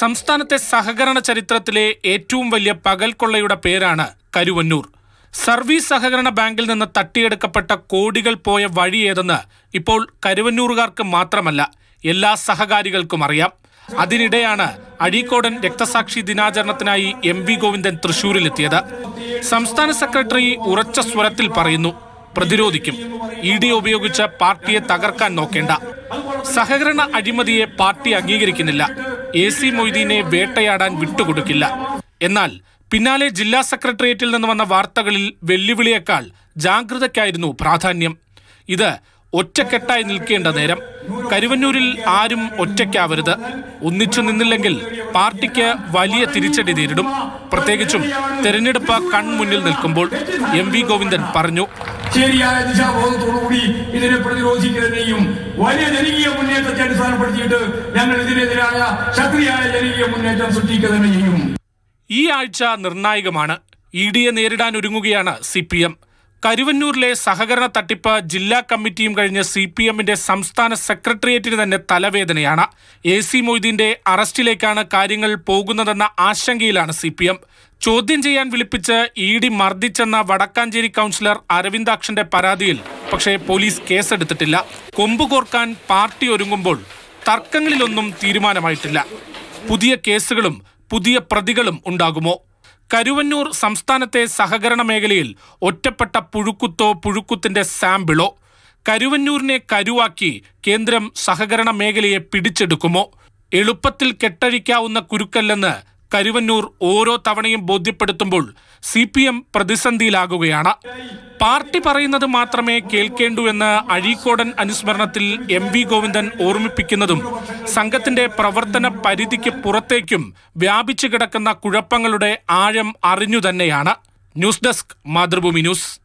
സംസ്ഥാനത്തെ സഹകരണ ചരിത്രത്തിലെ ഏറ്റവും വലിയ പകൽക്കൊള്ളയുടെ പേരാണ് കരുവന്നൂർ സർവീസ് സഹകരണ ബാങ്കിൽ നിന്ന് തട്ടിയെടുക്കപ്പെട്ട കോടികൾ പോയ വഴി ഏതെന്ന് ഇപ്പോൾ കരുവന്നൂറുകാർക്ക് മാത്രമല്ല എല്ലാ സഹകാരികൾക്കും അറിയാം അതിനിടെയാണ് അഴീക്കോടൻ രക്തസാക്ഷി ദിനാചരണത്തിനായി എം വി ഗോവിന്ദൻ തൃശൂരിലെത്തിയത് സംസ്ഥാന സെക്രട്ടറി ഉറച്ച സ്വരത്തിൽ പറയുന്നു പ്രതിരോധിക്കും ഇ ഡി ഉപയോഗിച്ച് പാർട്ടിയെ തകർക്കാൻ നോക്കേണ്ട സഹകരണ അഴിമതിയെ പാർട്ടി അംഗീകരിക്കുന്നില്ല എ സി മൊയ്തീനെ വേട്ടയാടാൻ വിട്ടുകൊടുക്കില്ല എന്നാൽ പിന്നാലെ ജില്ലാ സെക്രട്ടേറിയറ്റിൽ നിന്ന് വന്ന വാർത്തകളിൽ വെല്ലുവിളിയേക്കാൾ ജാഗ്രതയ്ക്കായിരുന്നു പ്രാധാന്യം ഇത് ഒറ്റക്കെട്ടായി നിൽക്കേണ്ട നേരം കരുവന്നൂരിൽ ആരും ഒറ്റയ്ക്കാവരുത് ഒന്നിച്ചു നിന്നില്ലെങ്കിൽ പാർട്ടിക്ക് വലിയ തിരിച്ചടി നേരിടും പ്രത്യേകിച്ചും തെരഞ്ഞെടുപ്പ് കൺമുന്നിൽ നിൽക്കുമ്പോൾ എം വി ഗോവിന്ദൻ പറഞ്ഞു ശരിയായ ദിശാബോധത്തോടുകൂടി ഇതിനെ പ്രതിരോധിക്കുന്നതിനെയും വലിയ ജനകീയ മുന്നേറ്റത്തെ അടിസ്ഥാനപ്പെടുത്തിയിട്ട് ഞങ്ങൾ ഇതിനെതിരായ ശക്തിയായ ജനകീയ മുന്നേറ്റം സൃഷ്ടിക്കുക തന്നെ ചെയ്യും ഈ ആഴ്ച നിർണായകമാണ് ഇ ഡിയെ നേരിടാൻ ഒരുങ്ങുകയാണ് സി പി എം കരുവന്നൂരിലെ സഹകരണ തട്ടിപ്പ് ജില്ലാ കമ്മിറ്റിയും കഴിഞ്ഞ് സി പി എമ്മിന്റെ സംസ്ഥാന സെക്രട്ടേറിയറ്റിന് തന്നെ തലവേദനയാണ് എ സി മൊയ്തീന്റെ അറസ്റ്റിലേക്കാണ് കാര്യങ്ങൾ പോകുന്നതെന്ന ആശങ്കയിലാണ് സി പി എം ചോദ്യം ചെയ്യാൻ വിളിപ്പിച്ച് ഇ ഡി മർദ്ദിച്ചെന്ന വടക്കാഞ്ചേരി കൗൺസിലർ അരവിന്ദാക്ഷന്റെ പരാതിയിൽ പക്ഷേ പോലീസ് കേസെടുത്തിട്ടില്ല കൊമ്പ് കോർക്കാൻ പാർട്ടി ഒരുങ്ങുമ്പോൾ തർക്കങ്ങളിലൊന്നും തീരുമാനമായിട്ടില്ല പുതിയ കേസുകളും പുതിയ പ്രതികളും ഉണ്ടാകുമോ കരുവന്നൂർ സംസ്ഥാനത്തെ സഹകരണ മേഖലയിൽ ഒറ്റപ്പെട്ട പുഴുക്കുത്തോ പുഴുക്കുത്തിന്റെ സാമ്പിളോ കരുവന്നൂരിനെ കരുവാക്കി കേന്ദ്രം സഹകരണ മേഖലയെ പിടിച്ചെടുക്കുമോ എളുപ്പത്തിൽ കെട്ടഴിക്കാവുന്ന കുരുക്കല്ലെന്ന് കരുവന്നൂർ ഓരോ തവണയും ബോധ്യപ്പെടുത്തുമ്പോൾ സി പി എം പ്രതിസന്ധിയിലാകുകയാണ് പാർട്ടി പറയുന്നത് മാത്രമേ കേൾക്കേണ്ടൂ എന്ന് അഴീക്കോടൻ അനുസ്മരണത്തിൽ എം വി ഗോവിന്ദൻ ഓർമ്മിപ്പിക്കുന്നതും സംഘത്തിന്റെ പ്രവർത്തന പരിധിക്ക് പുറത്തേക്കും വ്യാപിച്ചു കിടക്കുന്ന കുഴപ്പങ്ങളുടെ ആഴം അറിഞ്ഞു തന്നെയാണ് ന്യൂസ് ഡെസ്ക് മാതൃഭൂമി ന്യൂസ്